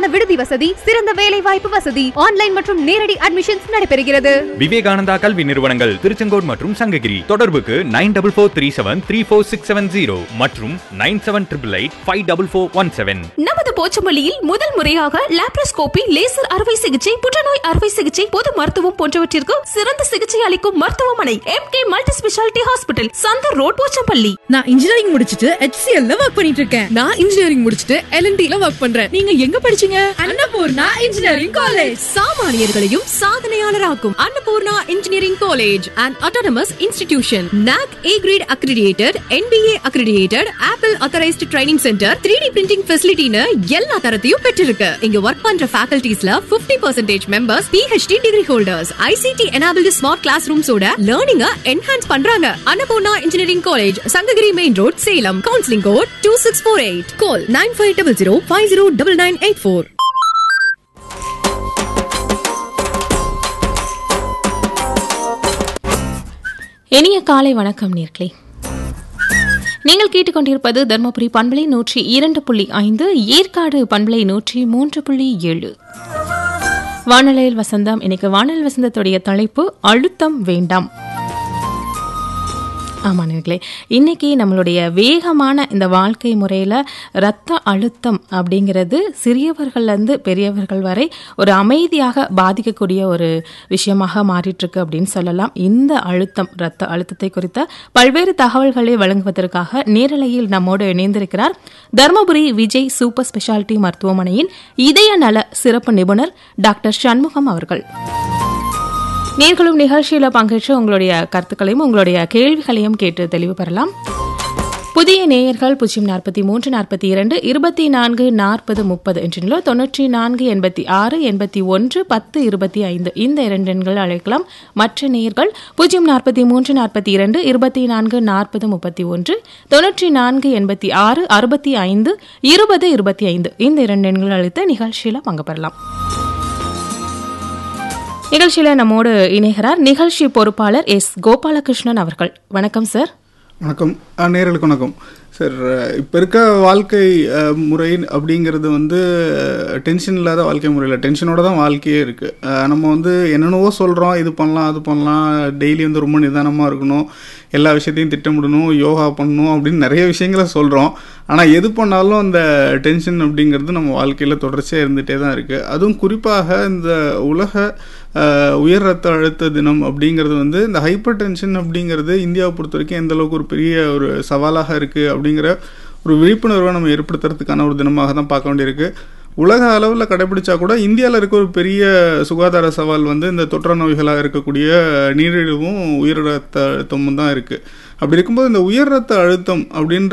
விடுதி வசதி சிறந்த வேலை வாய்ப்பு வசதி ஆன்லைன் மற்றும் நேரடி அட்மிஷன்ஸ் நடைபெறுகிறது விவேகானந்தா கல்வி நிறுவனங்கள் திருச்செங்கோடு மற்றும் சங்ககிரி தொடர்புக்கு nine double four three seven three four six seven zero மற்றும் nine seven triple eight five double four one seven நமது போச்சமல்லியில் முதல் முறையாக லாப்ரோஸ்கோபி லேசர் அறுவை சிகிச்சை புற்றுநோய் அறுவை சிகிச்சை பொது மருத்துவம் போன்றவற்றிற்கு சிறந்த சிகிச்சை அளிக்கும் மருத்துவமனை M K multi speciality hospital Chandar road Pochampalli நான் இன்ஜினியரிங் முடிச்சிட்டு HCL ல ஒர்க் பண்ணிட்டு இருக்கேன் நான் இன்ஜினியரிங் முடிச்சிட்டு LNT ல ஒர்க் பண்றேன் நீங்க எங்க படிச்சீங்க அன்னபூர்ணா இன்ஜினியரிங் காலேஜ் சாமானியர்களையும் சாதனையாளராக்கும் Annapoorna engineering college and autonomous institution NAC A grade accredited NBA accredited Apple authorized training centre 3D printing ஃபெசிலிட்டின்னு எல்லா தரத்தையும் பெற்றிருக்கு இங்க ஒர்க் பண்ற ஃபேக்கல்டிஸ்ல 50% percentage members PhD degree holders ICT enabled smart class ரூம்ஸோட லேர்னிங்க என்ஹான்ஸ் பண்றாங்க Annapoorna engineering college Sankagiri main road Salem counselling code two six four eight call nine five double zero five zero double nine eight four இனிய காலை வணக்கம் நேர்களே நீங்கள் கேட்டுக்கொண்டிருப்பது தர்மபுரி பண்பலை நூற்றி இரண்டு புள்ளி ஐந்து ஏற்காடு பண்பலை நூற்றி மூன்று புள்ளி ஏழு வானொலியில் வசந்தம் இன்னைக்கு வானொலி வசந்தத்துடைய தலைப்பு அழுத்தம் வேண்டாம் ஆமா நேர்களே இன்னைக்கு நம்மளுடைய வேகமான இந்த வாழ்க்கை முறையில் ரத்த அழுத்தம் அப்படிங்கிறது சிறியவர்கள்லேருந்து பெரியவர்கள் வரை ஒரு அமைதியாக பாதிக்கக்கூடிய ஒரு விஷயமாக மாறிட்டு இருக்கு அப்படின்னு சொல்லலாம் இந்த அழுத்தம் ரத்த அழுத்தத்தை குறித்த பல்வேறு தகவல்களை வழங்குவதற்காக நேரலையில் நம்மோடு இணைந்திருக்கிறார் தர்மபுரி விஜய் சூப்பர் ஸ்பெஷாலிட்டி மருத்துவமனையின் இதய நல சிறப்பு நிபுணர் டாக்டர் சண்முகம் அவர்கள் நேர்களும் நிகழ்ச்சியில பங்கேற்று உங்களுடைய கருத்துக்களையும் உங்களுடைய கேள்விகளையும் கேட்டு தெளிவு பெறலாம் புதிய நேயர்கள் பூஜ்ஜியம் நாற்பத்தி மூன்று நாற்பத்தி இரண்டு இருபத்தி நான்கு நாற்பது முப்பது என்றிலோ தொன்னூற்றி நான்கு எண்பத்தி ஆறு எண்பத்தி ஒன்று பத்து இருபத்தி ஐந்து இந்த இரண்டு எண்கள் அழைக்கலாம் மற்ற நேயர்கள் பூஜ்ஜியம் நாற்பத்தி மூன்று நாற்பத்தி இரண்டு இருபத்தி நான்கு நாற்பது முப்பத்தி ஒன்று தொன்னூற்றி நான்கு எண்பத்தி ஆறு அறுபத்தி ஐந்து இருபது இருபத்தி ஐந்து இந்த இரண்டு எண்கள் அழைத்து நிகழ்ச்சியில பங்கு பெறலாம் நிகழ்ச்சியில நம்மோடு இணைகிறார் நிகழ்ச்சி பொறுப்பாளர் எஸ் கோபாலகிருஷ்ணன் அவர்கள் வணக்கம் சார் வணக்கம் ஆ, நேயர்களுக்கு வணக்கம் சார் இப்போ இருக்க வாழ்க்கை அஹ், முறை அப்படிங்கிறது வந்து டென்ஷன் இல்லாத வாழ்க்கை முறையில் டென்ஷனோட தான் வாழ்க்கையே இருக்குது நம்ம வந்து என்னென்னவோ சொல்கிறோம் இது பண்ணலாம் அது பண்ணலாம் டெய்லி வந்து ரொம்ப நிதானமாக இருக்கணும் எல்லா விஷயத்தையும் திட்டமிடணும் யோகா பண்ணணும் அப்படின்னு நிறைய விஷயங்களை சொல்கிறோம் ஆனால் எது பண்ணாலும் அந்த டென்ஷன் அப்படிங்கிறது நம்ம வாழ்க்கையில் தொடர்ச்சியாக இருந்துகிட்டே தான் இருக்குது அதுவும் குறிப்பாக இந்த உலக அஹ், உயர் ரத்த அழுத்த தினம் அப்படிங்கிறது வந்து இந்த ஹைப்பர் டென்ஷன் அப்படிங்கிறது இந்தியாவை பொறுத்த வரைக்கும் எந்த அளவுக்கு ஒரு பெரிய ஒரு சவாலாக இருக்குது அப்படிங்கிற ஒரு விழிப்புணர்வை நம்ம ஏற்படுத்துறதுக்கான ஒரு தினமாக தான் பார்க்க வேண்டியிருக்கு உலக அளவில் கடைபிடிச்சா கூட இந்தியாவில் இருக்க ஒரு பெரிய சுகாதார சவால் வந்து இந்த தொற்று நோய்களாக இருக்கக்கூடிய நீரிழிவும் உயர் ரத்த அழுத்தமும் தான் இருக்குது அப்படி இருக்கும்போது இந்த உயர் ரத்த அழுத்தம் அப்படின்ற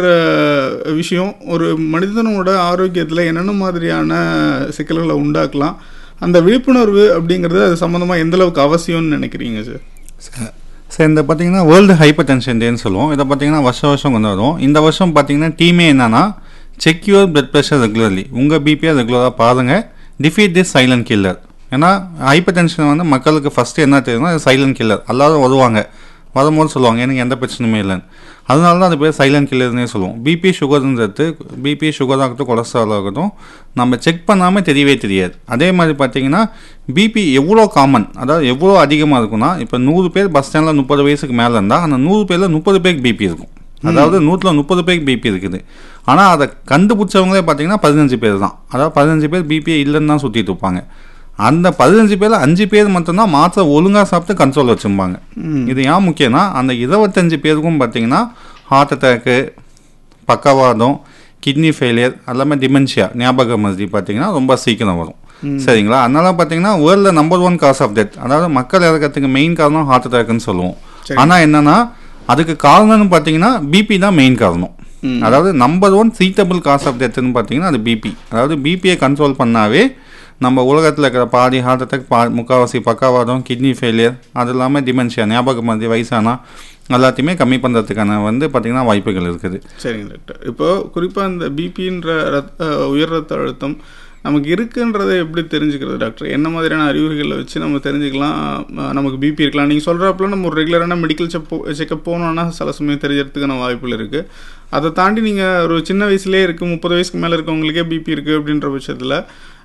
விஷயம் ஒரு மனிதனோட ஆரோக்கியத்தில் என்னென்ன மாதிரியான சிக்கல்களை உண்டாக்கலாம் அந்த விழிப்புணர்வு அப்படிங்கிறது அது சம்மந்தமாக எந்த அளவுக்கு அவசியம்னு நினைக்கிறீங்க சார் சார் இந்த பார்த்தீங்கன்னா வேர்ல்டு ஹைப்பர் டென்ஷன் டேன்னு சொல்லுவோம் இதை பார்த்தீங்கன்னா வருஷம் வருஷம் கொண்டு வரும் இந்த வருஷம் பார்த்தீங்கன்னா டீமே என்னன்னா check your blood pressure regularly உங்கள் பிபியை ரெகுலராக பாருங்கள் டிஃபீட் திஸ் சைலண்ட் கில்லர் ஏன்னா ஹைப்பர் டென்ஷன் வந்து மக்களுக்கு ஃபஸ்ட்டு என்ன தெரியும்னா சைலண்ட் கில்லர் எல்லாரும் வருவாங்க வரும்போது சொல்லுவாங்க எனக்கு எந்த பிரச்சனையுமே இல்லைன்னு அதனால தான் அது பேர் சைலண்ட் கில்லர்னே சொல்லுவோம் பிபி சுகர்ன்றது பிபி சுகர் ஆகட்டும் கொலஸ்ட்ரால் ஆகட்டும் நம்ம செக் பண்ணாமல் தெரியவே தெரியாது அதே மாதிரி பார்த்தீங்கன்னா பிபி எவ்வளோ காமன் அதாவது எவ்வளோ அதிகமாக இருக்கும்னா இப்போ நூறு பேர் பஸ் ஸ்டாண்டில் முப்பது வயசுக்கு மேலே இருந்தால் அந்த நூறு பேரில் முப்பது பேருக்கு பிபி இருக்கும் அதாவது நூற்றில் முப்பது பேருக்கு பிபி இருக்குது ஆனால் அதை கண்டுபிடிச்சவங்களே பார்த்தீங்கன்னா பதினஞ்சு பேர் தான் அதாவது பதினஞ்சு பேர் பிபியே இல்லைன்னு தான் சுற்றிட்டு இருப்பாங்க அந்த பதினஞ்சு பேர்ல அஞ்சு பேர் மட்டும்தான் மாத்திரை ஒழுங்கா சாப்பிட்டு கண்ட்ரோல் வச்சுருப்பாங்க இது ஏன் முக்கியம்னா அந்த இருபத்தஞ்சு பேருக்கும் பார்த்தீங்கன்னா ஹார்ட் அட்டாக்கு பக்கவாதம் கிட்னி ஃபெயிலியர் எல்லாமே டிமென்ஷியா ஞாபக மருதி பார்த்தீங்கன்னா ரொம்ப சீக்கிரம் வரும் சரிங்களா அதனால பார்த்தீங்கன்னா வேர்ல்டில் number one cause of death அதாவது மக்கள் இறக்கிறதுக்கு மெயின் காரணம் ஹார்ட் அட்டாக்னு சொல்லுவோம் ஆனால் என்னன்னா அதுக்கு காரணம்னு பார்த்தீங்கன்னா பிபி தான் மெயின் காரணம் அதாவது நம்பர் ஒன் சீட்டபிள் காஸ் ஆஃப் டெத்னு பார்த்தீங்கன்னா அது பிபி அதாவது பிபியை கண்ட்ரோல் பண்ணாவே நம்ம உலகத்தில் இருக்கிற பாதி ஹார்ட் அட்டாக் பா முக்கால்வாசி பக்காவாதம் கிட்னி ஃபெயிலியர் அது இல்லாமல் டிமென்ஷியா ஞாபக மருதி வயசானா எல்லாத்தையுமே கம்மி பண்ணுறதுக்கான வந்து பார்த்திங்கன்னா வாய்ப்புகள் இருக்குது சரிங்க டாக்டர் இப்போ குறிப்பாக இந்த பிபின்ற ரத்த உயர் ரத்த அழுத்தம் நமக்கு இருக்குன்றதை எப்படி தெரிஞ்சுக்கிறது டாக்டர் என்ன மாதிரியான அறிகுறிகளை வச்சு நம்ம தெரிஞ்சுக்கலாம் அஹ் நமக்கு பிபி இருக்கலாம் நீங்கள் சொல்கிறப்பல நம்ம ஒரு ரெகுலரான மெடிக்கல் செக் செக்கப் போனோன்னா சில சமயம் தெரியறதுக்கான வாய்ப்புகள் இருக்குது அதை தாண்டி நீங்கள் ஒரு சின்ன வயசுலேயே இருக்குது முப்பது வயசுக்கு மேலே இருக்கவங்களுக்கே பிபி இருக்குது அப்படின்ற பட்சத்தில்